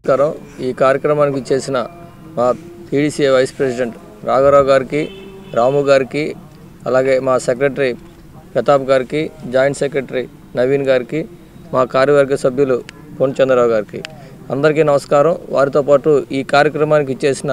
నమస్కారం ఈ కార్యక్రమానికి చేసిన మా టీడీసీ వైస్ ప్రెసిడెంట్ రాఘవరావు గారికి రాము గారికి అలాగే మా సెక్రటరీ ప్రతాప్ గారికి జాయింట్ సెక్రటరీ నవీన్ గారికి మా కార్యవర్గ సభ్యులు పొన్ చంద్రరావు గారికి అందరికీ నమస్కారం వారితో పాటు ఈ కార్యక్రమానికి ఇచ్చేసిన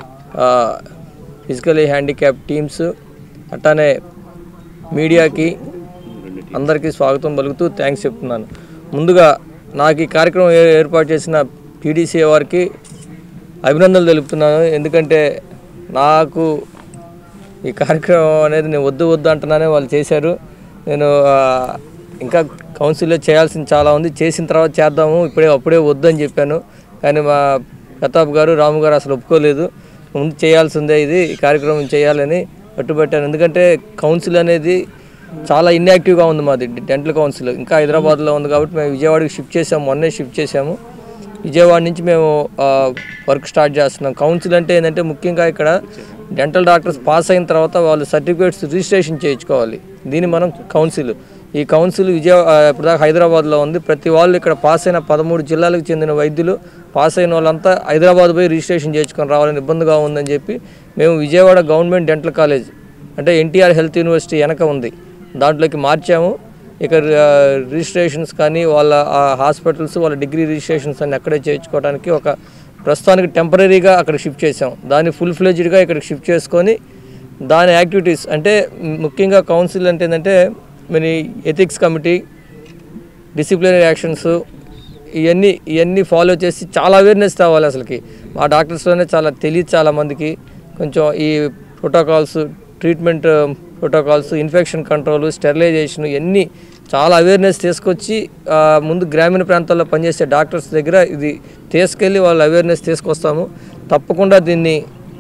ఫిజికలీ హ్యాండిక్యాప్ టీమ్స్ అట్లానే మీడియాకి అందరికీ స్వాగతం పలుకుతూ థ్యాంక్స్ చెప్తున్నాను ముందుగా నాకు ఈ కార్యక్రమం ఏ- ఏర్పాటు చేసిన పీడీసీ వారికి అభినందనలు తెలుపుతున్నాను ఎందుకంటే నాకు ఈ కార్యక్రమం అనేది నేను వద్దు వద్దు అంటున్నానే వాళ్ళు చేశారు నేను ఆ, ఇంకా కౌన్సిల్లో చేయాల్సింది చాలా ఉంది చేసిన తర్వాత చేద్దాము ఇప్పుడే అప్పుడే వద్దు అని చెప్పాను కానీ మా ప్రతాప్ గారు రాము గారు అసలు ఒప్పుకోలేదు ముందు చేయాల్సిందే ఇది ఈ కార్యక్రమం చేయాలని పట్టుబట్టాను ఎందుకంటే కౌన్సిల్ అనేది చాలా ఇన్యాక్టివ్గా ఉంది మాది డెంటల్ కౌన్సిల్ ఇంకా హైదరాబాద్లో ఉంది కాబట్టి మేము విజయవాడకి షిఫ్ట్ చేసాము మొన్నే షిఫ్ట్ చేసాము విజయవాడ నుంచి మేము ఆ, వర్క్ స్టార్ట్ చేస్తున్నాం కౌన్సిల్ అంటే ఏంటంటే ముఖ్యంగా ఇక్కడ డెంటల్ డాక్టర్స్ పాస్ అయిన తర్వాత వాళ్ళు సర్టిఫికేట్స్ రిజిస్ట్రేషన్ చేయించుకోవాలి దీన్ని మనం కౌన్సిల్ ఈ కౌన్సిల్ విజయ ఆ, ఇప్పుడు దాకా హైదరాబాద్లో ఉంది ప్రతి వాళ్ళు ఇక్కడ పాస్ అయిన పదమూడు జిల్లాలకు చెందిన వైద్యులు పాస్ అయిన వాళ్ళంతా హైదరాబాద్ పోయి రిజిస్ట్రేషన్ చేయించుకొని రావాలని ఇబ్బందిగా ఉందని చెప్పి మేము విజయవాడ గవర్నమెంట్ డెంటల్ కాలేజ్ అంటే ఎన్టీఆర్ హెల్త్ యూనివర్సిటీ వెనక ఉంది దాంట్లోకి మార్చాము ఇక ఆ, రిజిస్ట్రేషన్స్ కానీ వాళ్ళ ఆ హాస్పిటల్స్ వాళ్ళ డిగ్రీ రిజిస్ట్రేషన్స్ అన్ని అక్కడే చేయించుకోవడానికి ఒక ప్రస్తుతానికి టెంపరీగా అక్కడ షిఫ్ట్ చేసాం దాన్ని ఫుల్ ఫ్లెజ్డ్గా ఇక్కడికి షిఫ్ట్ చేసుకొని దాని యాక్టివిటీస్ అంటే ముఖ్యంగా కౌన్సిల్ అంటే ఏంటంటే మరి ఎథిక్స్ కమిటీ డిసిప్లినరీ యాక్షన్స్ ఇవన్నీ ఇవన్నీ ఫాలో చేసి చాలా అవేర్నెస్ తేవాలి అసలుకి మా డాక్టర్స్లోనే చాలా తెలియదు చాలా మందికి కొంచెం ఈ protocols treatment protocols infection control sterilization ఇవన్నీ చాలా అవేర్నెస్ తీసుకొచ్చి ఆ, ముందు గ్రామీణ ప్రాంతాల్లో పనిచేసే డాక్టర్స్ దగ్గర ఇది తీసుకెళ్ళి వాళ్ళు అవేర్నెస్ తీసుకొస్తాము తప్పకుండా దీన్ని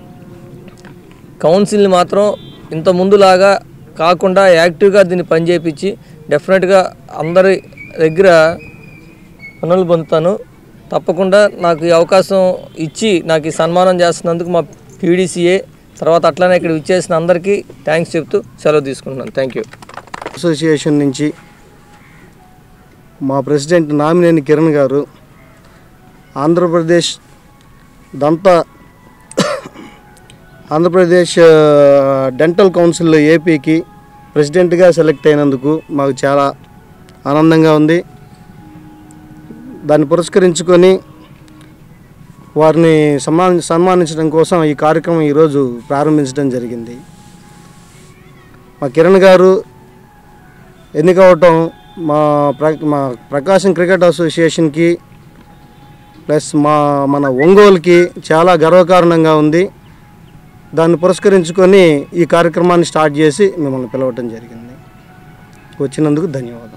కౌన్సిల్ని మాత్రం ఇంత ముందులాగా కాకుండా యాక్టివ్గా దీన్ని పనిచేపించి డెఫినెట్గా అందరి దగ్గర పనులు పొందుతాను తప్పకుండా నాకు ఈ అవకాశం ఇచ్చి నాకు ఈ సన్మానం చేస్తున్నందుకు మా పీడీసీఏ తర్వాత అట్లానే ఇక్కడ ఇచ్చేసిన అందరికీ థ్యాంక్స్ చెప్తూ సెలవు తీసుకుంటున్నాను థ్యాంక్ యూ అసోసియేషన్ నుంచి మా ప్రెసిడెంట్ నామినేని కిరణ్ గారు ఆంధ్రప్రదేశ్ దంత ఆంధ్రప్రదేశ్ ఆ, డెంటల్ కౌన్సిల్ ఏపీకి ప్రెసిడెంట్గా సెలెక్ట్ అయినందుకు మాకు చాలా ఆనందంగా ఉంది దాన్ని పురస్కరించుకొని వారిని సన్మాని సన్మానించడం కోసం ఈ కార్యక్రమం ఈరోజు ప్రారంభించడం జరిగింది మా కిరణ్ గారు ఎన్నికవటం మా ప్ర మా ప్రకాశం క్రికెట్ అసోసియేషన్కి ప్లస్ మా మన ఒంగోలుకి చాలా గర్వకారణంగా ఉంది దాన్ని పురస్కరించుకొని ఈ కార్యక్రమాన్ని స్టార్ట్ చేసి మిమ్మల్ని పిలవటం జరిగింది వచ్చినందుకు ధన్యవాదాలు